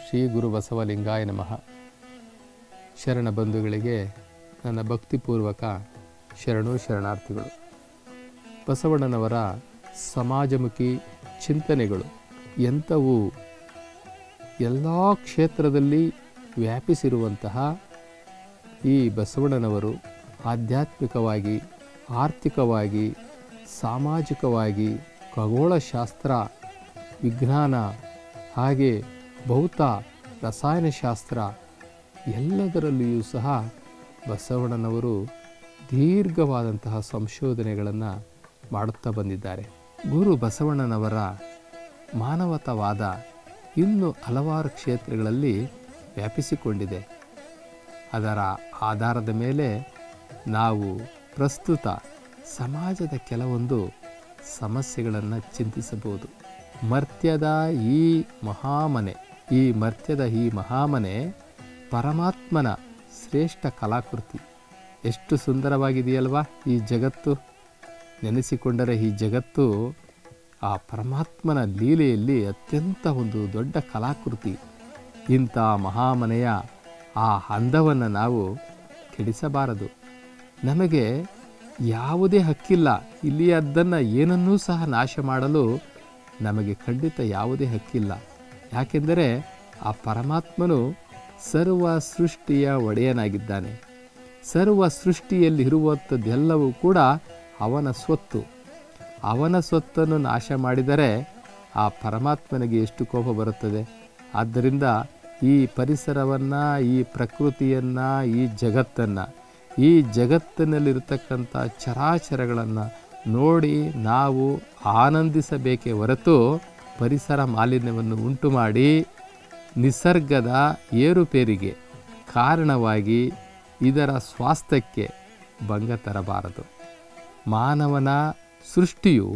ಶ್ರೀ ಗುರು ಬಸವಲಿಂಗಾಯ ನಮಃ ಶರಣ ಬಂಧುಗಳಿಗೆ ನನ್ನ ಭಕ್ತಿಪೂರ್ವಕ ಶರಣು ಶರಣಾರ್ಥಿಗಳು ಬಸವಣ್ಣನವರ ಸಮಾಜಮುಖಿ ಚಿಂತನೆಗಳು ಎಂಥವು ಎಲ್ಲ ಕ್ಷೇತ್ರದಲ್ಲಿ ವ್ಯಾಪಿಸಿರುವಂತಹ ಈ ಬಸವಣ್ಣನವರು ಆಧ್ಯಾತ್ಮಿಕವಾಗಿ ಆರ್ಥಿಕವಾಗಿ ಸಾಮಾಜಿಕವಾಗಿ ಖಗೋಳಶಾಸ್ತ್ರ ವಿಜ್ಞಾನ ಹಾಗೆ ಭೌತ ರಸಾಯನಶಾಸ್ತ್ರ ಎಲ್ಲದರಲ್ಲಿಯೂ ಸಹ ಬಸವಣ್ಣನವರು ದೀರ್ಘವಾದಂತಹ ಸಂಶೋಧನೆಗಳನ್ನು ಮಾಡುತ್ತಾ ಬಂದಿದ್ದಾರೆ ಗುರು ಬಸವಣ್ಣನವರ ಮಾನವತಾವಾದ ಇನ್ನೂ ಹಲವಾರು ಕ್ಷೇತ್ರಗಳಲ್ಲಿ ವ್ಯಾಪಿಸಿಕೊಂಡಿದೆ ಅದರ ಆಧಾರದ ಮೇಲೆ ನಾವು ಪ್ರಸ್ತುತ ಸಮಾಜದ ಕೆಲವೊಂದು ಸಮಸ್ಯೆಗಳನ್ನು ಚಿಂತಿಸಬಹುದು ಮರ್ತ್ಯದ ಈ ಮಹಾಮನೆ ಈ ಮರ್ತ್ಯದ ಈ ಮಹಾಮನೆ ಪರಮಾತ್ಮನ ಶ್ರೇಷ್ಠ ಕಲಾಕೃತಿ ಎಷ್ಟು ಸುಂದರವಾಗಿದೆಯಲ್ವಾ ಈ ಜಗತ್ತು ನೆನೆಸಿಕೊಂಡರೆ ಈ ಜಗತ್ತು ಆ ಪರಮಾತ್ಮನ ಲೀಲೆಯಲ್ಲಿ ಅತ್ಯಂತ ಒಂದು ದೊಡ್ಡ ಕಲಾಕೃತಿ ಇಂಥ ಮಹಾಮನೆಯ ಆ ಅಂದವನ್ನು ನಾವು ಕೆಡಿಸಬಾರದು ನಮಗೆ ಯಾವುದೇ ಹಕ್ಕಿಲ್ಲ ಇಲ್ಲಿಯದ್ದನ್ನು ಏನನ್ನೂ ಸಹ ನಾಶ ಮಾಡಲು ನಮಗೆ ಖಂಡಿತ ಯಾವುದೇ ಹಕ್ಕಿಲ್ಲ ಯಾಕೆಂದರೆ ಆ ಪರಮಾತ್ಮನು ಸರ್ವ ಸೃಷ್ಟಿಯ ಒಡೆಯನಾಗಿದ್ದಾನೆ ಸರ್ವ ಸೃಷ್ಟಿಯಲ್ಲಿರುವಂಥದ್ದೆಲ್ಲವೂ ಕೂಡ ಅವನ ಸ್ವತ್ತು ಅವನ ಸ್ವತ್ತನ್ನು ನಾಶ ಮಾಡಿದರೆ ಆ ಪರಮಾತ್ಮನಿಗೆ ಎಷ್ಟು ಕೋಪ ಬರುತ್ತದೆ ಆದ್ದರಿಂದ ಈ ಪರಿಸರವನ್ನು ಈ ಪ್ರಕೃತಿಯನ್ನು ಈ ಜಗತ್ತನ್ನು ಈ ಜಗತ್ತಿನಲ್ಲಿರತಕ್ಕಂಥ ಚರಾಚರಗಳನ್ನು ನೋಡಿ ನಾವು ಆನಂದಿಸಬೇಕೇ ಹೊರತು ಪರಿಸರ ಮಾಲಿನ್ಯವನ್ನು ಉಂಟು ಮಾಡಿ ನಿಸರ್ಗದ ಏರುಪೇರಿಗೆ ಕಾರಣವಾಗಿ ಇದರ ಸ್ವಾಸ್ಥ್ಯಕ್ಕೆ ಭಂಗ ತರಬಾರದು ಮಾನವನ ಸೃಷ್ಟಿಯು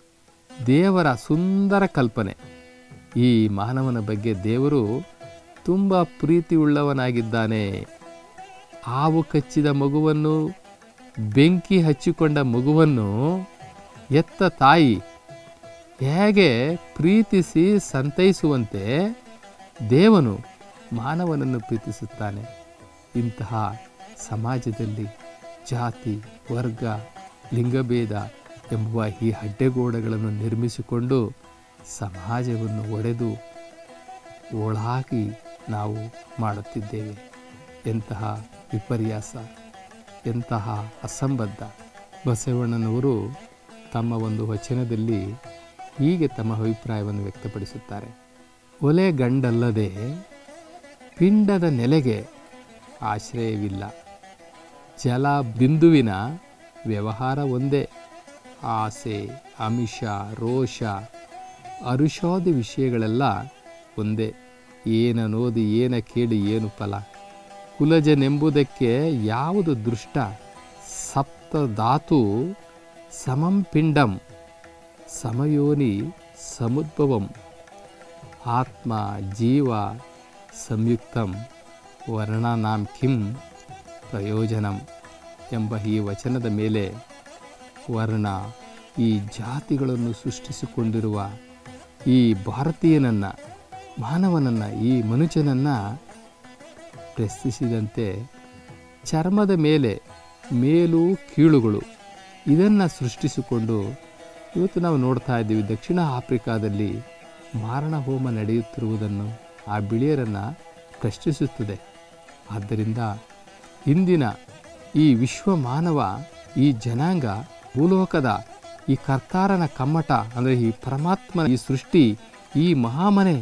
ದೇವರ ಸುಂದರ ಕಲ್ಪನೆ ಈ ಮಾನವನ ಬಗ್ಗೆ ದೇವರು ತುಂಬ ಪ್ರೀತಿ ಉಳ್ಳವನಾಗಿದ್ದಾನೆ ಹಾವು ಕಚ್ಚಿದ ಮಗುವನ್ನು ಬೆಂಕಿ ಹಚ್ಚಿಕೊಂಡ ಮಗುವನ್ನು ಎತ್ತ ತಾಯಿ ಹೇಗೆ ಪ್ರೀತಿಸಿ ಸಂತೈಸುವಂತೆ ದೇವನು ಮಾನವನನ್ನು ಪ್ರೀತಿಸುತ್ತಾನೆ ಇಂತಹ ಸಮಾಜದಲ್ಲಿ ಜಾತಿ ವರ್ಗ ಲಿಂಗಭೇದ ಎಂಬುವ ಈ ಅಡ್ಡೆಗೋಡೆಗಳನ್ನು ನಿರ್ಮಿಸಿಕೊಂಡು ಸಮಾಜವನ್ನು ಒಡೆದು ಒಳಾಗಿ ನಾವು ಮಾಡುತ್ತಿದ್ದೇವೆ ಎಂತಹ ವಿಪರ್ಯಾಸ ಎಂತಹ ಅಸಂಬದ್ಧ ಬಸವಣ್ಣನವರು ತಮ್ಮ ಒಂದು ವಚನದಲ್ಲಿ ಹೀಗೆ ತಮ್ಮ ಅಭಿಪ್ರಾಯವನ್ನು ವ್ಯಕ್ತಪಡಿಸುತ್ತಾರೆ ಒಲೆ ಗಂಡಲ್ಲದೆ ಪಿಂಡದ ನೆಲೆಗೆ ಆಶ್ರಯವಿಲ್ಲ ಜಲ ಬಿಂದುವಿನ ವ್ಯವಹಾರ ಒಂದೇ ಆಸೆ ಅಮಿಷ ರೋಷ ಅರುಷಾದಿ ವಿಷಯಗಳೆಲ್ಲ ಒಂದೇ ಏನನೋದಿ ಏನ ಕೇಳಿ ಏನು ಫಲ ಕುಲಜನೆಂಬುದಕ್ಕೆ ಯಾವುದು ದೃಷ್ಟ ಸಪ್ತಧಾತು ಸಮಂ ಪಿಂಡಂ ಸಮಯೋನಿ ಸಮುದ್ಭವಂ ಆತ್ಮ ಜೀವ ಸಂಯುಕ್ತಂ ವರ್ಣನಾಂ ಕಿಂ ಪ್ರಯೋಜನಂ ಎಂಬ ಈ ವಚನದ ಮೇಲೆ ವರ್ಣ ಈ ಜಾತಿಗಳನ್ನು ಸೃಷ್ಟಿಸಿಕೊಂಡಿರುವ ಈ ಭಾರತೀಯನನ್ನು ಮಾನವನನ್ನು ಈ ಮನುಷ್ಯನನ್ನು ಪ್ರಶ್ನಿಸಿದಂತೆ ಚರ್ಮದ ಮೇಲೆ ಮೇಲು ಕೀಳುಗಳು ಇದನ್ನು ಸೃಷ್ಟಿಸಿಕೊಂಡು ಇವತ್ತು ನಾವು ನೋಡ್ತಾ ಇದ್ದೀವಿ ದಕ್ಷಿಣ ಆಫ್ರಿಕಾದಲ್ಲಿ ಮಾರಣ ಹೋಮ ನಡೆಯುತ್ತಿರುವುದನ್ನು ಆ ಬಿಳಿಯರನ್ನು ಪ್ರಶ್ನಿಸುತ್ತದೆ ಆದ್ದರಿಂದ ಇಂದಿನ ಈ ವಿಶ್ವ ಮಾನವ ಈ ಜನಾಂಗ ಭೂಲೋಕದ ಈ ಕರ್ತಾರನ ಕಮ್ಮಟ ಅಂದರೆ ಈ ಪರಮಾತ್ಮನ ಈ ಸೃಷ್ಟಿ ಈ ಮಹಾಮನೆ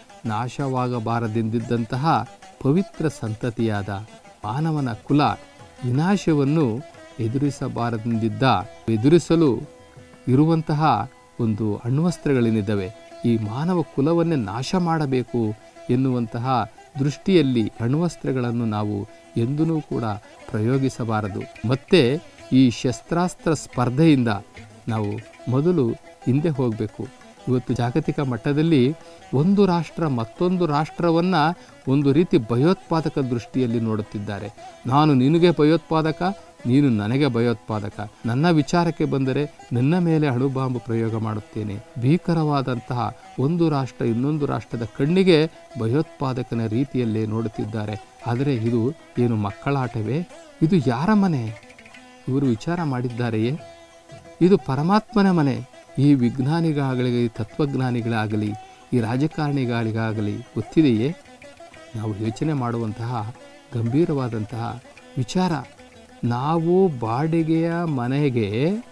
ನಾಶವಾಗಬಾರದೆಂದಿದ್ದಂತಹ ಪವಿತ್ರ ಸಂತತಿಯಾದ ಮಾನವನ ಕುಲ ವಿನಾಶವನ್ನು ಎದುರಿಸಬಾರದೆಂದಿದ್ದ ಎದುರಿಸಲು ಇರುವಂತಹ ಒಂದು ಅಣ್ವಸ್ತ್ರಗಳೇನಿದ್ದಾವೆ ಈ ಮಾನವ ಕುಲವನ್ನೇ ನಾಶ ಮಾಡಬೇಕು ಎನ್ನುವಂತಹ ದೃಷ್ಟಿಯಲ್ಲಿ ಅಣ್ವಸ್ತ್ರಗಳನ್ನು ನಾವು ಎಂದೂ ಕೂಡ ಪ್ರಯೋಗಿಸಬಾರದು ಮತ್ತೆ ಈ ಶಸ್ತ್ರಾಸ್ತ್ರ ಸ್ಪರ್ಧೆಯಿಂದ ನಾವು ಮೊದಲು ಹಿಂದೆ ಹೋಗಬೇಕು ಇವತ್ತು ಜಾಗತಿಕ ಮಟ್ಟದಲ್ಲಿ ಒಂದು ರಾಷ್ಟ್ರ ಮತ್ತೊಂದು ರಾಷ್ಟ್ರವನ್ನು ಒಂದು ರೀತಿ ಭಯೋತ್ಪಾದಕ ದೃಷ್ಟಿಯಲ್ಲಿ ನೋಡುತ್ತಿದ್ದಾರೆ ನಾನು ನಿನಗೆ ಭಯೋತ್ಪಾದಕ ನೀನು ನನಗೆ ಭಯೋತ್ಪಾದಕ ನನ್ನ ವಿಚಾರಕ್ಕೆ ಬಂದರೆ ನನ್ನ ಮೇಲೆ ಅಣುಬಾಂಬು ಪ್ರಯೋಗ ಮಾಡುತ್ತೇನೆ ಭೀಕರವಾದಂತಹ ಒಂದು ರಾಷ್ಟ್ರ ಇನ್ನೊಂದು ರಾಷ್ಟ್ರದ ಕಣ್ಣಿಗೆ ಭಯೋತ್ಪಾದಕನ ರೀತಿಯಲ್ಲೇ ನೋಡುತ್ತಿದ್ದಾರೆ ಆದರೆ ಇದು ಏನು ಮಕ್ಕಳಾಟವೇ ಇದು ಯಾರ ಮನೆ ಇವರು ವಿಚಾರ ಮಾಡಿದ್ದಾರೆಯೇ ಇದು ಪರಮಾತ್ಮನ ಮನೆ ಈ ವಿಜ್ಞಾನಿಗಾಗಲಿ ತತ್ವಜ್ಞಾನಿಗಳಾಗಲಿ ಈ ರಾಜಕಾರಣಿಗಳಿಗಾಗಲಿ ಗೊತ್ತಿದೆಯೇ ನಾವು ಯೋಚನೆ ಮಾಡುವಂತಹ ಗಂಭೀರವಾದಂತಹ ವಿಚಾರ ನಾವು ಬಾಡಿಗೆಯ ಮನೆಗೆ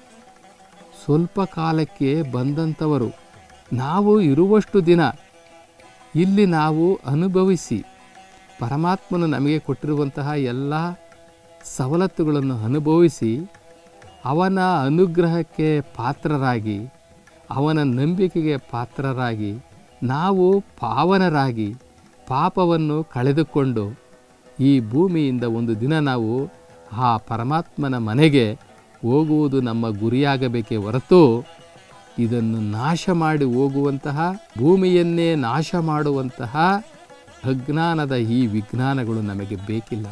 ಸ್ವಲ್ಪ ಕಾಲಕ್ಕೆ ಬಂದಂಥವರು ನಾವು ಇರುವಷ್ಟು ದಿನ ಇಲ್ಲಿ ನಾವು ಅನುಭವಿಸಿ ಪರಮಾತ್ಮನು ನಮಗೆ ಕೊಟ್ಟಿರುವಂತಹ ಎಲ್ಲ ಸವಲತ್ತುಗಳನ್ನು ಅನುಭವಿಸಿ ಅವನ ಅನುಗ್ರಹಕ್ಕೆ ಪಾತ್ರರಾಗಿ ಅವನ ನಂಬಿಕೆಗೆ ಪಾತ್ರರಾಗಿ ನಾವು ಪಾವನರಾಗಿ ಪಾಪವನ್ನು ಕಳೆದುಕೊಂಡು ಈ ಭೂಮಿಯಿಂದ ಒಂದು ದಿನ ನಾವು ಆ ಪರಮಾತ್ಮನ ಮನೆಗೆ ಹೋಗುವುದು ನಮ್ಮ ಗುರಿಯಾಗಬೇಕೇ ಹೊರತು ಇದನ್ನು ನಾಶ ಮಾಡಿ ಹೋಗುವಂತಹ ಭೂಮಿಯನ್ನೇ ನಾಶ ಮಾಡುವಂತಹ ಅಜ್ಞಾನದ ಈ ವಿಜ್ಞಾನಗಳು ನಮಗೆ ಬೇಕಿಲ್ಲ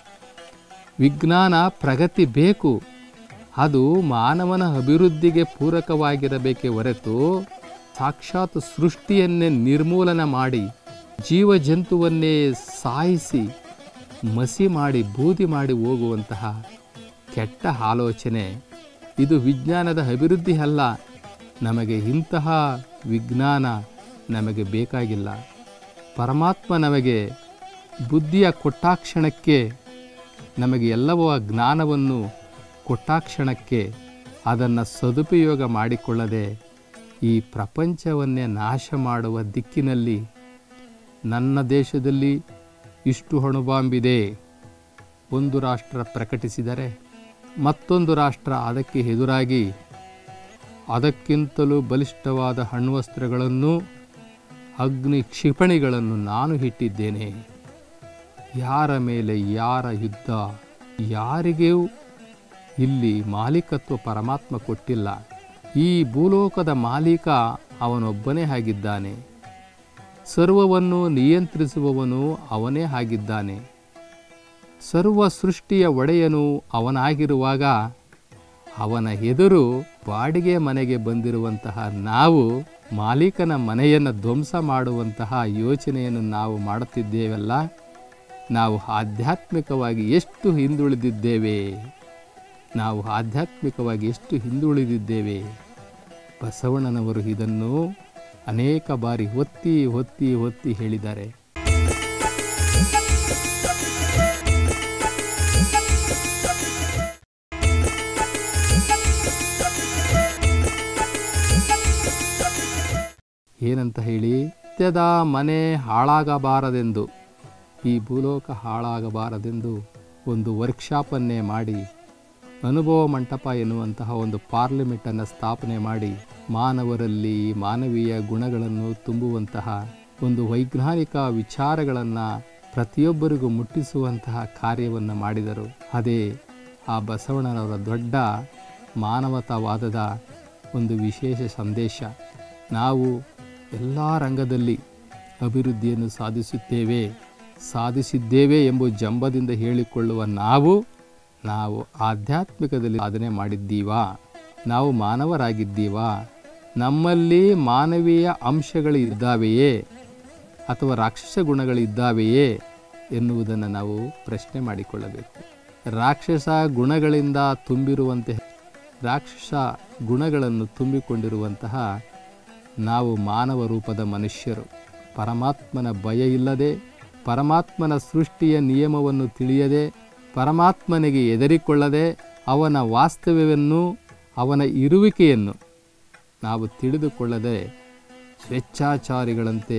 ವಿಜ್ಞಾನ ಪ್ರಗತಿ ಬೇಕು ಅದು ಮಾನವನ ಅಭಿವೃದ್ಧಿಗೆ ಪೂರಕವಾಗಿರಬೇಕೇ ಹೊರತು ಸಾಕ್ಷಾತ್ ಸೃಷ್ಟಿಯನ್ನೇ ನಿರ್ಮೂಲನ ಮಾಡಿ ಜೀವ ಜಂತುವನ್ನೇ ಸಾಯಿಸಿ ಮಸಿ ಮಾಡಿ ಬೂದಿ ಮಾಡಿ ಹೋಗುವಂತಹ ಕೆಟ್ಟ ಆಲೋಚನೆ ಇದು ವಿಜ್ಞಾನದ ಅಭಿವೃದ್ಧಿ ಅಲ್ಲ ನಮಗೆ ಇಂತಹ ವಿಜ್ಞಾನ ನಮಗೆ ಬೇಕಾಗಿಲ್ಲ ಪರಮಾತ್ಮ ನಮಗೆ ಬುದ್ಧಿಯ ಕೊಟ್ಟಾಕ್ಷಣಕ್ಕೆ ನಮಗೆ ಎಲ್ಲವೂ ಜ್ಞಾನವನ್ನು ಕೊಟ್ಟಾಕ್ಷಣಕ್ಕೆ ಅದನ್ನು ಸದುಪಯೋಗ ಮಾಡಿಕೊಳ್ಳದೆ ಈ ಪ್ರಪಂಚವನ್ನೇ ನಾಶ ಮಾಡುವ ದಿಕ್ಕಿನಲ್ಲಿ ನನ್ನ ದೇಶದಲ್ಲಿ ಇಷ್ಟು ಅಣುಬಾಂಬಿದೆ ಒಂದು ರಾಷ್ಟ್ರ ಪ್ರಕಟಿಸಿದರೆ ಮತ್ತೊಂದು ರಾಷ್ಟ್ರ ಅದಕ್ಕೆ ಎದುರಾಗಿ ಅದಕ್ಕಿಂತಲೂ ಬಲಿಷ್ಠವಾದ ಅಣ್ವಸ್ತ್ರಗಳನ್ನು ಅಗ್ನಿ ಕ್ಷಿಪಣಿಗಳನ್ನು ನಾನು ಇಟ್ಟಿದ್ದೇನೆ ಯಾರ ಮೇಲೆ ಯಾರ ಯುದ್ಧ ಯಾರಿಗೂ ಇಲ್ಲಿ ಮಾಲೀಕತ್ವ ಪರಮಾತ್ಮ ಕೊಟ್ಟಿಲ್ಲ ಈ ಭೂಲೋಕದ ಮಾಲೀಕ ಅವನೊಬ್ಬನೇ ಆಗಿದ್ದಾನೆ ಸರ್ವವನ್ನು ನಿಯಂತ್ರಿಸುವವನು ಅವನೇ ಆಗಿದ್ದಾನೆ ಸರ್ವ ಸೃಷ್ಟಿಯ ಒಡೆಯನು ಅವನಾಗಿರುವಾಗ ಅವನ ಎದುರು ಬಾಡಿಗೆ ಮನೆಗೆ ಬಂದಿರುವಂತಹ ನಾವು ಮಾಲೀಕನ ಮನೆಯನ್ನು ಧ್ವಂಸ ಮಾಡುವಂತಹ ಯೋಚನೆಯನ್ನು ನಾವು ಮಾಡುತ್ತಿದ್ದೇವಲ್ಲ ನಾವು ಆಧ್ಯಾತ್ಮಿಕವಾಗಿ ಎಷ್ಟು ಹಿಂದುಳಿದಿದ್ದೇವೆ ನಾವು ಆಧ್ಯಾತ್ಮಿಕವಾಗಿ ಎಷ್ಟು ಹಿಂದುಳಿದಿದ್ದೇವೆ ಬಸವಣ್ಣನವರು ಇದನ್ನು ಅನೇಕ ಬಾರಿ ಒತ್ತಿ ಒತ್ತಿ ಒತ್ತಿ ಹೇಳಿದ್ದಾರೆ ಏನಂತ ಹೇಳಿ ನಿತ್ಯದ ಮನೆ ಹಾಳಾಗಬಾರದೆಂದು ಈ ಭೂಲೋಕ ಹಾಳಾಗಬಾರದೆಂದು ಒಂದು ವರ್ಕ್ಶಾಪನ್ನೇ ಮಾಡಿ ಅನುಭವ ಮಂಟಪ ಎನ್ನುವಂತಹ ಒಂದು ಪಾರ್ಲಿಮೆಂಟನ್ನು ಸ್ಥಾಪನೆ ಮಾಡಿ ಮಾನವರಲ್ಲಿ ಮಾನವೀಯ ಗುಣಗಳನ್ನು ತುಂಬುವಂತಹ ಒಂದು ವೈಜ್ಞಾನಿಕ ವಿಚಾರಗಳನ್ನು ಪ್ರತಿಯೊಬ್ಬರಿಗೂ ಮುಟ್ಟಿಸುವಂತಹ ಕಾರ್ಯವನ್ನು ಮಾಡಿದರು ಅದೇ ಆ ಬಸವಣ್ಣನವರ ದೊಡ್ಡ ಮಾನವತಾವಾದದ ಒಂದು ವಿಶೇಷ ಸಂದೇಶ ನಾವು ಎಲ್ಲ ರಂಗದಲ್ಲಿ ಅಭಿವೃದ್ಧಿಯನ್ನು ಸಾಧಿಸುತ್ತೇವೆ ಸಾಧಿಸಿದ್ದೇವೆ ಎಂಬ ಜಂಬದಿಂದ ಹೇಳಿಕೊಳ್ಳುವ ನಾವು ನಾವು ಆಧ್ಯಾತ್ಮಿಕದಲ್ಲಿ ಸಾಧನೆ ಮಾಡಿದ್ದೀವಾ ನಾವು ಮಾನವರಾಗಿದ್ದೀವಾ ನಮ್ಮಲ್ಲಿ ಮಾನವೀಯ ಅಂಶಗಳು ಇದ್ದಾವೆಯೇ ಅಥವಾ ರಾಕ್ಷಸ ಗುಣಗಳಿದ್ದಾವೆಯೇ ಎನ್ನುವುದನ್ನು ನಾವು ಪ್ರಶ್ನೆ ಮಾಡಿಕೊಳ್ಳಬೇಕು ರಾಕ್ಷಸ ಗುಣಗಳಿಂದ ತುಂಬಿರುವಂತೆ ರಾಕ್ಷಸ ಗುಣಗಳನ್ನು ತುಂಬಿಕೊಂಡಿರುವಂತಹ ನಾವು ಮಾನವ ರೂಪದ ಮನುಷ್ಯರು ಪರಮಾತ್ಮನ ಭಯ ಇಲ್ಲದೆ ಪರಮಾತ್ಮನ ಸೃಷ್ಟಿಯ ನಿಯಮವನ್ನು ತಿಳಿಯದೆ ಪರಮಾತ್ಮನಿಗೆ ಎದರಿಕೊಳ್ಳದೆ ಅವನ ವಾಸ್ತವ್ಯವನ್ನು ಅವನ ಇರುವಿಕೆಯನ್ನು ನಾವು ತಿಳಿದುಕೊಳ್ಳದೆ ಸ್ವೇಚ್ಛಾಚಾರಿಗಳಂತೆ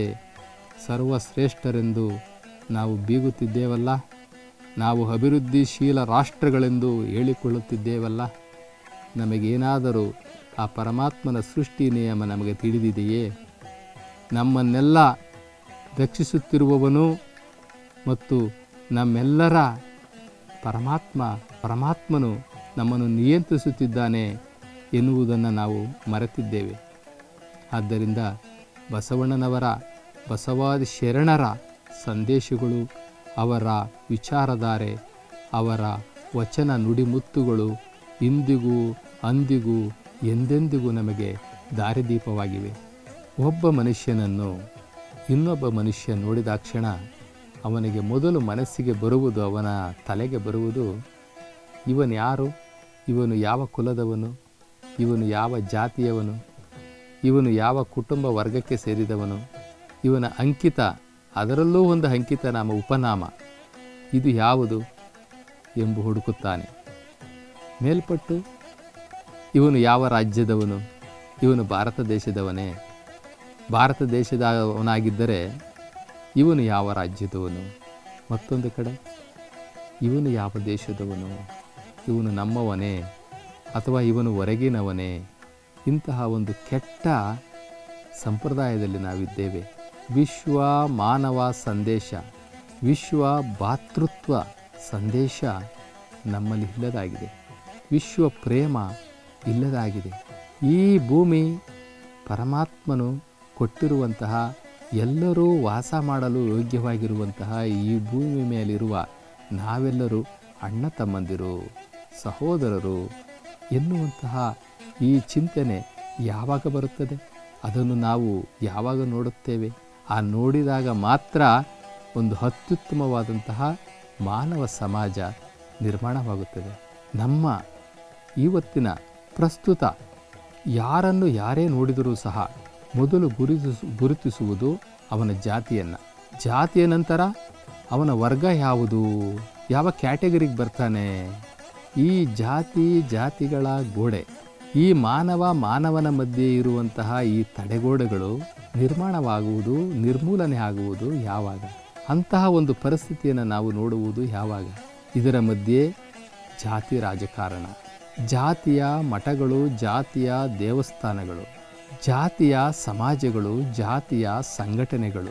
ಸರ್ವಶ್ರೇಷ್ಠರೆಂದು ನಾವು ಬೀಗುತ್ತಿದ್ದೇವಲ್ಲ ನಾವು ಅಭಿವೃದ್ಧಿಶೀಲ ರಾಷ್ಟ್ರಗಳೆಂದು ಹೇಳಿಕೊಳ್ಳುತ್ತಿದ್ದೇವಲ್ಲ ನಮಗೇನಾದರೂ ಆ ಪರಮಾತ್ಮನ ಸೃಷ್ಟಿ ನಿಯಮ ನಮಗೆ ತಿಳಿದಿದೆಯೇ ನಮ್ಮನ್ನೆಲ್ಲ ರಕ್ಷಿಸುತ್ತಿರುವವನು ಮತ್ತು ನಮ್ಮೆಲ್ಲರ ಪರಮಾತ್ಮ ಪರಮಾತ್ಮನು ನಮ್ಮನ್ನು ನಿಯಂತ್ರಿಸುತ್ತಿದ್ದಾನೆ ಎನ್ನುವುದನ್ನು ನಾವು ಮರೆತಿದ್ದೇವೆ ಆದ್ದರಿಂದ ಬಸವಣ್ಣನವರ ಬಸವಾದಿ ಶರಣರ ಸಂದೇಶಗಳು ಅವರ ವಿಚಾರಧಾರೆ ಅವರ ವಚನ ನುಡಿಮುತ್ತುಗಳು ಇಂದಿಗೂ ಅಂದಿಗೂ ಎಂದೆಂದಿಗೂ ನಮಗೆ ದಾರಿದೀಪವಾಗಿವೆ ಒಬ್ಬ ಮನುಷ್ಯನನ್ನು ಇನ್ನೊಬ್ಬ ಮನುಷ್ಯ ನೋಡಿದಾಕ್ಷಣ ಅವನಿಗೆ ಮೊದಲು ಮನಸ್ಸಿಗೆ ಬರುವುದು ಅವನ ತಲೆಗೆ ಬರುವುದು ಇವನು ಯಾರು ಇವನು ಯಾವ ಕುಲದವನು ಇವನು ಯಾವ ಜಾತಿಯವನು ಇವನು ಯಾವ ಕುಟುಂಬ ವರ್ಗಕ್ಕೆ ಸೇರಿದವನು ಇವನ ಅಂಕಿತ ಅದರಲ್ಲೂ ಒಂದು ಅಂಕಿತ ನಾಮ ಉಪನಾಮ ಇದು ಯಾವುದು ಎಂಬು ಹುಡುಕುತ್ತಾನೆ ಮೇಲ್ಪಟ್ಟು ಇವನು ಯಾವ ರಾಜ್ಯದವನು ಇವನು ಭಾರತ ದೇಶದವನೇ ಭಾರತ ದೇಶದವನಾಗಿದ್ದರೆ ಇವನು ಯಾವ ರಾಜ್ಯದವನು ಮತ್ತೊಂದು ಕಡೆ ಇವನು ಯಾವ ದೇಶದವನು ಇವನು ನಮ್ಮವನೇ ಅಥವಾ ಇವನು ಹೊರಗಿನವನೇ ಇಂತಹ ಒಂದು ಕೆಟ್ಟ ಸಂಪ್ರದಾಯದಲ್ಲಿ ನಾವಿದ್ದೇವೆ ವಿಶ್ವ ಮಾನವ ಸಂದೇಶ ವಿಶ್ವ ಭಾತೃತ್ವ ಸಂದೇಶ ನಮ್ಮಲ್ಲಿ ಇಲ್ಲದಾಗಿದೆ ವಿಶ್ವ ಪ್ರೇಮ ಇಲ್ಲದಾಗಿದೆ ಈ ಭೂಮಿ ಪರಮಾತ್ಮನು ಕೊಟ್ಟಿರುವಂತಹ ಎಲ್ಲರೂ ವಾಸ ಮಾಡಲು ಯೋಗ್ಯವಾಗಿರುವಂತಹ ಈ ಭೂಮಿ ಮೇಲಿರುವ ನಾವೆಲ್ಲರೂ ಅಣ್ಣ ತಮ್ಮಂದಿರು ಸಹೋದರರು ಎನ್ನುವಂತಹ ಈ ಚಿಂತನೆ ಯಾವಾಗ ಬರುತ್ತದೆ ಅದನ್ನು ನಾವು ಯಾವಾಗ ನೋಡುತ್ತೇವೆ ಆ ನೋಡಿದಾಗ ಮಾತ್ರ ಒಂದು ಅತ್ಯುತ್ತಮವಾದಂತಹ ಮಾನವ ಸಮಾಜ ನಿರ್ಮಾಣವಾಗುತ್ತದೆ ನಮ್ಮ ಇವತ್ತಿನ ಪ್ರಸ್ತುತ ಯಾರನ್ನು ಯಾರೇ ನೋಡಿದರೂ ಸಹ ಮೊದಲು ಗುರುತಿಸು ಗುರುತಿಸುವುದು ಅವನ ಜಾತಿಯನ್ನು ಜಾತಿಯ ನಂತರ ಅವನ ವರ್ಗ ಯಾವುದು ಯಾವ ಕ್ಯಾಟಗರಿಗೆ ಬರ್ತಾನೆ ಈ ಜಾತಿ ಜಾತಿಗಳ ಗೋಡೆ ಈ ಮಾನವ ಮಾನವನ ಮಧ್ಯೆ ಇರುವಂತಹ ಈ ತಡೆಗೋಡೆಗಳು ನಿರ್ಮಾಣವಾಗುವುದು ನಿರ್ಮೂಲನೆ ಆಗುವುದು ಯಾವಾಗ ಅಂತಹ ಒಂದು ಪರಿಸ್ಥಿತಿಯನ್ನು ನಾವು ನೋಡುವುದು ಯಾವಾಗ ಇದರ ಮಧ್ಯೆ ಜಾತಿ ರಾಜಕಾರಣ ಜಾತಿಯ ಮಠಗಳು ಜಾತಿಯ ದೇವಸ್ಥಾನಗಳು ಜಾತಿಯ ಸಮಾಜಗಳು ಜಾತಿಯ ಸಂಘಟನೆಗಳು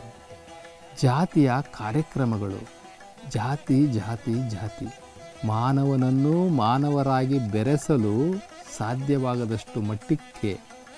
ಜಾತಿಯ ಕಾರ್ಯಕ್ರಮಗಳು ಜಾತಿ ಜಾತಿ ಜಾತಿ ಮಾನವನನ್ನು ಮಾನವರಾಗಿ ಬೆರೆಸಲು ಸಾಧ್ಯವಾಗದಷ್ಟು ಮಟ್ಟಕ್ಕೆ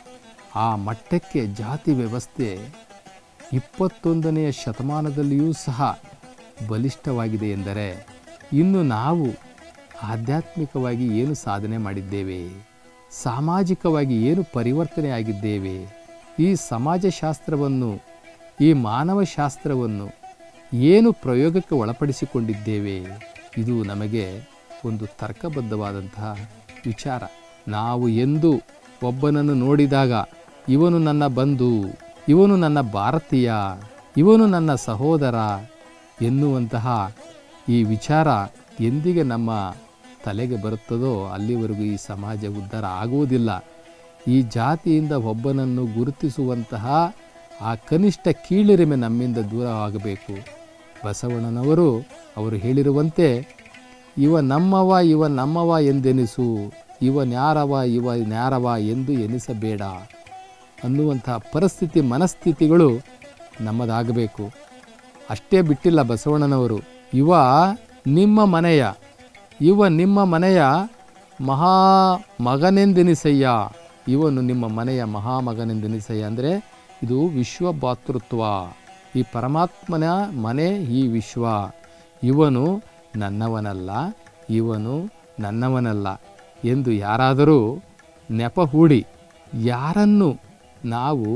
ಆ ಮಟ್ಟಕ್ಕೆ ಜಾತಿ ವ್ಯವಸ್ಥೆ ಇಪ್ಪತ್ತೊಂದನೆಯ ಶತಮಾನದಲ್ಲಿಯೂ ಸಹ ಬಲಿಷ್ಠವಾಗಿದೆ ಎಂದರೆ ಇನ್ನು ನಾವು ಆಧ್ಯಾತ್ಮಿಕವಾಗಿ ಏನು ಸಾಧನೆ ಮಾಡಿದ್ದೇವೆ ಸಾಮಾಜಿಕವಾಗಿ ಏನು ಪರಿವರ್ತನೆ ಆಗಿದ್ದೇವೆ ಈ ಸಮಾಜಶಾಸ್ತ್ರವನ್ನು ಈ ಮಾನವ ಶಾಸ್ತ್ರವನ್ನು ಏನು ಪ್ರಯೋಗಕ್ಕೆ ಒಳಪಡಿಸಿಕೊಂಡಿದ್ದೇವೆ ಇದು ನಮಗೆ ಒಂದು ತರ್ಕಬದ್ಧವಾದಂತಹ ವಿಚಾರ ನಾವು ಎಂದು ಒಬ್ಬನನ್ನು ನೋಡಿದಾಗ ಇವನು ನನ್ನ ಬಂಧು ಇವನು ನನ್ನ ಭಾರತೀಯ ಇವನು ನನ್ನ ಸಹೋದರ ಎನ್ನುವಂತಹ ಈ ವಿಚಾರ ಎಂದಿಗೆ ನಮ್ಮ ತಲೆಗೆ ಬರುತ್ತದೋ ಅಲ್ಲಿವರೆಗೂ ಈ ಸಮಾಜ ಉದ್ಧಾರ ಆಗುವುದಿಲ್ಲ ಈ ಜಾತಿಯಿಂದ ಒಬ್ಬನನ್ನು ಗುರುತಿಸುವಂತಹ ಆ ಕನಿಷ್ಠ ಕೀಳಿರಿಮೆ ನಮ್ಮಿಂದ ದೂರವಾಗಬೇಕು ಬಸವಣ್ಣನವರು ಅವರು ಹೇಳಿರುವಂತೆ ಇವ ನಮ್ಮವ ಇವ ನಮ್ಮವ ಎಂದೆನಿಸು ಇವನ್ಯಾರವ ಇವ ನ್ಯಾರವ ಎಂದು ಎನಿಸಬೇಡ ಅನ್ನುವಂಥ ಪರಿಸ್ಥಿತಿ ಮನಸ್ಥಿತಿಗಳು ನಮ್ಮದಾಗಬೇಕು ಅಷ್ಟೇ ಬಿಟ್ಟಿಲ್ಲ ಬಸವಣ್ಣನವರು ಇವ ನಿಮ್ಮ ಮನೆಯ ಇವ ನಿಮ್ಮ ಮನೆಯ ಮಹಾ ಮಗನೆಂದೆನಿಸಯ್ಯ ಇವನು ನಿಮ್ಮ ಮನೆಯ ಮಹಾಮಗನೆಂದೆನಿಸಯ್ಯ ಅಂದರೆ ಇದು ವಿಶ್ವ ಭಾತೃತ್ವ ಈ ಪರಮಾತ್ಮನ ಮನೆ ಈ ವಿಶ್ವ ಇವನು ನನ್ನವನಲ್ಲ ಇವನು ನನ್ನವನಲ್ಲ ಎಂದು ಯಾರಾದರೂ ನೆಪ ಹೂಡಿ ಯಾರನ್ನು ನಾವು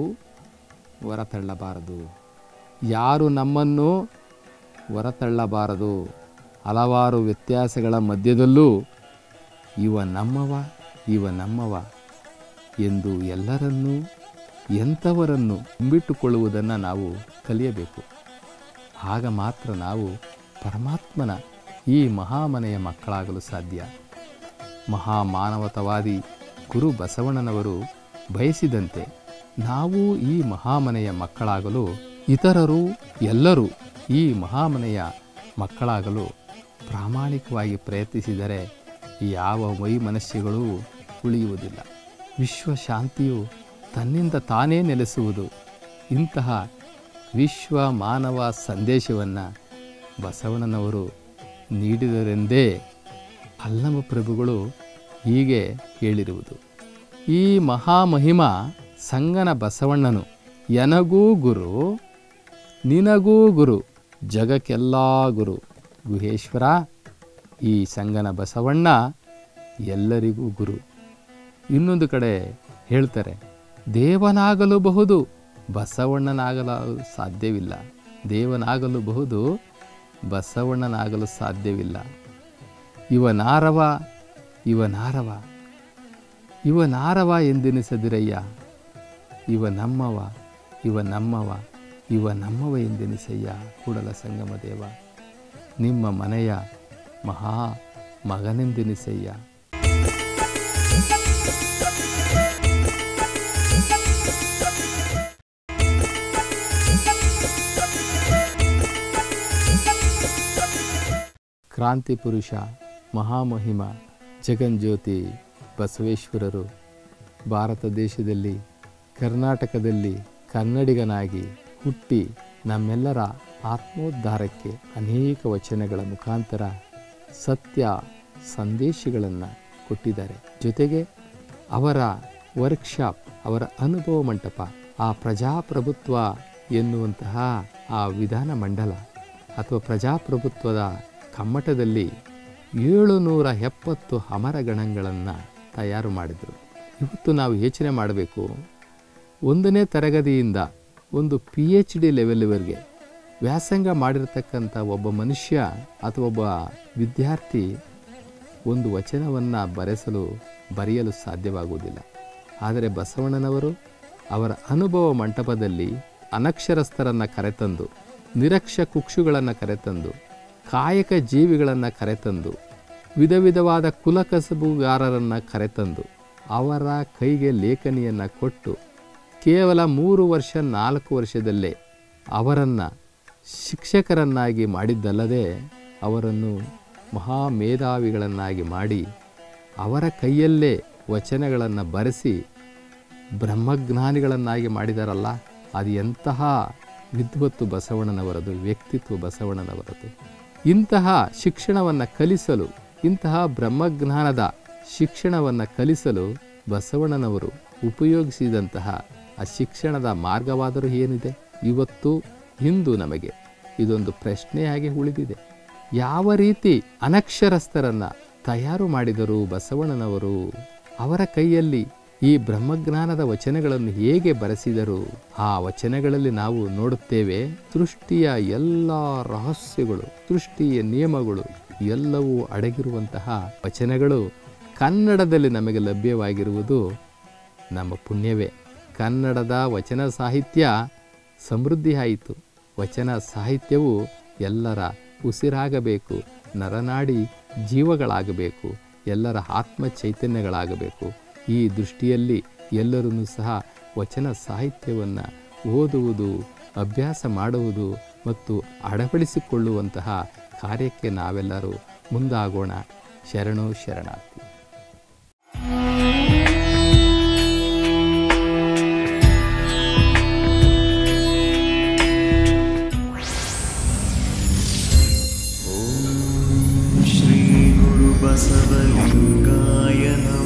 ಹೊರತಳ್ಳಬಾರದು ಯಾರು ನಮ್ಮನ್ನು ಹೊರತಳ್ಳಬಾರದು ಹಲವಾರು ವ್ಯತ್ಯಾಸಗಳ ಮಧ್ಯದಲ್ಲೂ ಇವ ನಮ್ಮವ ಇವ ನಮ್ಮವ ಎಂದು ಎಲ್ಲರನ್ನೂ ಎಂಥವರನ್ನು ತುಂಬಿಟ್ಟುಕೊಳ್ಳುವುದನ್ನು ನಾವು ಕಲಿಯಬೇಕು ಆಗ ಮಾತ್ರ ನಾವು ಪರಮಾತ್ಮನ ಈ ಮಹಾಮನೆಯ ಮಕ್ಕಳಾಗಲು ಸಾಧ್ಯ ಮಹಾಮಾನವತವಾದಿ ಗುರು ಬಸವಣ್ಣನವರು ಬಯಸಿದಂತೆ ನಾವು ಈ ಮಹಾಮನೆಯ ಮಕ್ಕಳಾಗಲು ಇತರರು ಎಲ್ಲರೂ ಈ ಮಹಾಮನೆಯ ಮಕ್ಕಳಾಗಲು ಪ್ರಾಮಾಣಿಕವಾಗಿ ಪ್ರಯತ್ನಿಸಿದರೆ ಯಾವ ವೈಮನಸ್ಯಗಳೂ ಉಳಿಯುವುದಿಲ್ಲ ವಿಶ್ವ ಶಾಂತಿಯು ತನ್ನಿಂದ ತಾನೇ ನೆಲೆಸುವುದು ಇಂತಹ ವಿಶ್ವ ಮಾನವ ಸಂದೇಶವನ್ನು ಬಸವಣ್ಣನವರು ನೀಡಿದರೆಂದೇ ಅಲ್ಲಮ ಪ್ರಭುಗಳು ಹೀಗೆ ಹೇಳಿರುವುದು ಈ ಮಹಾಮಹಿಮ ಸಂಗನ ಬಸವಣ್ಣನು ಎನಗೂ ಗುರು ನಿನಗೂ ಗುರು ಜಗಕ್ಕೆಲ್ಲ ಗುರು ಗುಹೇಶ್ವರ ಈ ಸಂಗನ ಬಸವಣ್ಣ ಎಲ್ಲರಿಗೂ ಗುರು ಇನ್ನೊಂದು ಕಡೆ ಹೇಳ್ತಾರೆ ದೇವನಾಗಲು ಬಹುದು ಬಸವಣ್ಣನಾಗಲು ಸಾಧ್ಯವಿಲ್ಲ ದೇವನಾಗಲು ಬಹುದು ಬಸವಣ್ಣನಾಗಲು ಸಾಧ್ಯವಿಲ್ಲ ಇವನಾರವ ಇವನಾರವ ಇವನಾರವ ಎಂದೆನಿಸದಿರಯ್ಯ ಇವ ನಮ್ಮವ ಇವ ನಮ್ಮವ ಇವ ನಮ್ಮವ ಎಂದೆನಿಸಯ್ಯ ಕೂಡಲ ಸಂಗಮ ದೇವ ನಿಮ್ಮ ಮನೆಯ ಮಹಾ ಮಗನೆಂದೆನಿಸಯ್ಯ ಕ್ರಾಂತಿ ಪುರುಷ ಮಹಾಮಹಿಮ ಜಗನ್ಜ್ಯೋತಿ ಬಸವೇಶ್ವರರು ಭಾರತ ದೇಶದಲ್ಲಿ ಕರ್ನಾಟಕದಲ್ಲಿ ಕನ್ನಡಿಗನಾಗಿ ಹುಟ್ಟಿ ನಮ್ಮೆಲ್ಲರ ಆತ್ಮೋದ್ಧಾರಕ್ಕೆ ಅನೇಕ ವಚನಗಳ ಮುಖಾಂತರ ಸತ್ಯ ಸಂದೇಶಗಳನ್ನು ಕೊಟ್ಟಿದ್ದಾರೆ ಜೊತೆಗೆ ಅವರ ವರ್ಕ್ಶಾಪ್ ಅವರ ಅನುಭವ ಮಂಟಪ ಆ ಪ್ರಜಾಪ್ರಭುತ್ವ ಎನ್ನುವಂತಹ ಆ ವಿಧಾನ ಮಂಡಲ ಅಥವಾ ಪ್ರಜಾಪ್ರಭುತ್ವದ ಕಮ್ಮಟದಲ್ಲಿ ಏಳುನೂರ ಎಪ್ಪತ್ತು ಅಮರಗಣಗಳನ್ನು ತಯಾರು ಮಾಡಿದರು ಇವತ್ತು ನಾವು ಯೋಚನೆ ಮಾಡಬೇಕು ಒಂದನೇ ತರಗತಿಯಿಂದ ಒಂದು ಪಿ ಎಚ್ ಡಿ ಲೆವೆಲ್ವರೆಗೆ ವ್ಯಾಸಂಗ ಮಾಡಿರ್ತಕ್ಕಂಥ ಒಬ್ಬ ಮನುಷ್ಯ ಅಥವಾ ಒಬ್ಬ ವಿದ್ಯಾರ್ಥಿ ಒಂದು ವಚನವನ್ನು ಬರೆಸಲು ಬರೆಯಲು ಸಾಧ್ಯವಾಗುವುದಿಲ್ಲ ಆದರೆ ಬಸವಣ್ಣನವರು ಅವರ ಅನುಭವ ಮಂಟಪದಲ್ಲಿ ಅನಕ್ಷರಸ್ಥರನ್ನು ಕರೆತಂದು ನಿರಕ್ಷ ಕುಕ್ಷುಗಳನ್ನು ಕರೆತಂದು ಕಾಯಕ ಜೀವಿಗಳನ್ನು ಕರೆತಂದು ವಿಧ ವಿಧವಾದ ಕುಲಕಸಬುಗಾರರನ್ನು ಕರೆತಂದು ಅವರ ಕೈಗೆ ಲೇಖನಿಯನ್ನು ಕೊಟ್ಟು ಕೇವಲ ಮೂರು ವರ್ಷ ನಾಲ್ಕು ವರ್ಷದಲ್ಲೇ ಅವರನ್ನು ಶಿಕ್ಷಕರನ್ನಾಗಿ ಮಾಡಿದ್ದಲ್ಲದೆ ಅವರನ್ನು ಮಹಾ ಮೇಧಾವಿಗಳನ್ನಾಗಿ ಮಾಡಿ ಅವರ ಕೈಯಲ್ಲೇ ವಚನಗಳನ್ನು ಬರೆಸಿ ಬ್ರಹ್ಮಜ್ಞಾನಿಗಳನ್ನಾಗಿ ಮಾಡಿದಾರಲ್ಲ ಅದು ಎಂತಹ ವಿದ್ವತ್ತು ಬಸವಣ್ಣನವರದು ವ್ಯಕ್ತಿತ್ವ ಬಸವಣ್ಣನವರದು ಇಂತಹ ಶಿಕ್ಷಣವನ್ನು ಕಲಿಸಲು ಇಂತಹ ಬ್ರಹ್ಮಜ್ಞಾನದ ಶಿಕ್ಷಣವನ್ನು ಕಲಿಸಲು ಬಸವಣ್ಣನವರು ಉಪಯೋಗಿಸಿದಂತಹ ಆ ಶಿಕ್ಷಣದ ಮಾರ್ಗವಾದರೂ ಏನಿದೆ ಇವತ್ತು ಇಂದು ನಮಗೆ ಇದೊಂದು ಪ್ರಶ್ನೆಯಾಗಿ ಉಳಿದಿದೆ ಯಾವ ರೀತಿ ಅನಕ್ಷರಸ್ಥರನ್ನು ತಯಾರು ಮಾಡಿದರು ಬಸವಣ್ಣನವರು ಅವರ ಕೈಯಲ್ಲಿ ಈ ಬ್ರಹ್ಮಜ್ಞಾನದ ವಚನಗಳನ್ನು ಹೇಗೆ ಬರೆಸಿದರು ಆ ವಚನಗಳಲ್ಲಿ ನಾವು ನೋಡುತ್ತೇವೆ ಸೃಷ್ಟಿಯ ಎಲ್ಲ ರಹಸ್ಯಗಳು ಸೃಷ್ಟಿಯ ನಿಯಮಗಳು ಎಲ್ಲವೂ ಅಡಗಿರುವಂತಹ ವಚನಗಳು ಕನ್ನಡದಲ್ಲಿ ನಮಗೆ ಲಭ್ಯವಾಗಿರುವುದು ನಮ್ಮ ಪುಣ್ಯವೇ ಕನ್ನಡದ ವಚನ ಸಾಹಿತ್ಯ ಸಮೃದ್ಧಿ ಆಯಿತು ವಚನ ಸಾಹಿತ್ಯವು ಎಲ್ಲರ ಉಸಿರಾಗಬೇಕು ನರನಾಡಿ ಜೀವಗಳಾಗಬೇಕು ಎಲ್ಲರ ಆತ್ಮ ಚೈತನ್ಯಗಳಾಗಬೇಕು ಈ ದೃಷ್ಟಿಯಲ್ಲಿ ಎಲ್ಲರೂ ಸಹ ವಚನ ಸಾಹಿತ್ಯವನ್ನು ಓದುವುದು ಅಭ್ಯಾಸ ಮಾಡುವುದು ಮತ್ತು ಅಳವಡಿಸಿಕೊಳ್ಳುವಂತಹ ಕಾರ್ಯಕ್ಕೆ ನಾವೆಲ್ಲರೂ ಮುಂದಾಗೋಣ ಶರಣು ಶರಣಾರ್ಥಿ श्रीगुरुबसवलिङ्गाय नमः